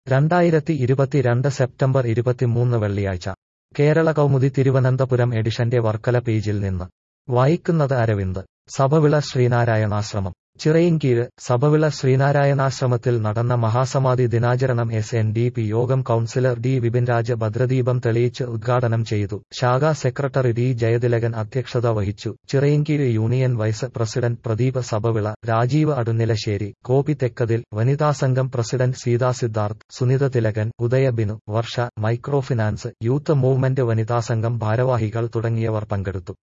രണ്ടായിരത്തി ഇരുപത്തിരണ്ട് സെപ്റ്റംബർ ഇരുപത്തിമൂന്ന് വെള്ളിയാഴ്ച കേരള കൗമുദി തിരുവനന്തപുരം എഡിഷന്റെ വർക്കല പേജിൽ നിന്ന് വായിക്കുന്നത് അരവിന്ദ് സഭവിള ശ്രീനാരായണാശ്രമം ചിറയിൻകീഴ് സഭവിള ശ്രീനാരായണാശ്രമത്തിൽ നടന്ന മഹാസമാധി ദിനാചരണം S N D P Yogam councillor D Vipinraj ഭദ്രദീപം തെളിയിച്ച് ഉദ്ഘാടനം ചെയ്തു ശാഖാ സെക്രട്ടറി ഡി ജയതിലകൻ അധ്യക്ഷത വഹിച്ചു Chirayinkeezhu union vice president Pradeep Sabhavila Rajeev Adunnilassery Gopi Thekkathil വനിതാസംഘം president Seetha Siddharth Sunitha Thilakan Udaya Binu Varsha micro finance youth movement വനിതാസംഘം ഭാരവാഹികൾ തുടങ്ങിയവർ പങ്കെടുത്തു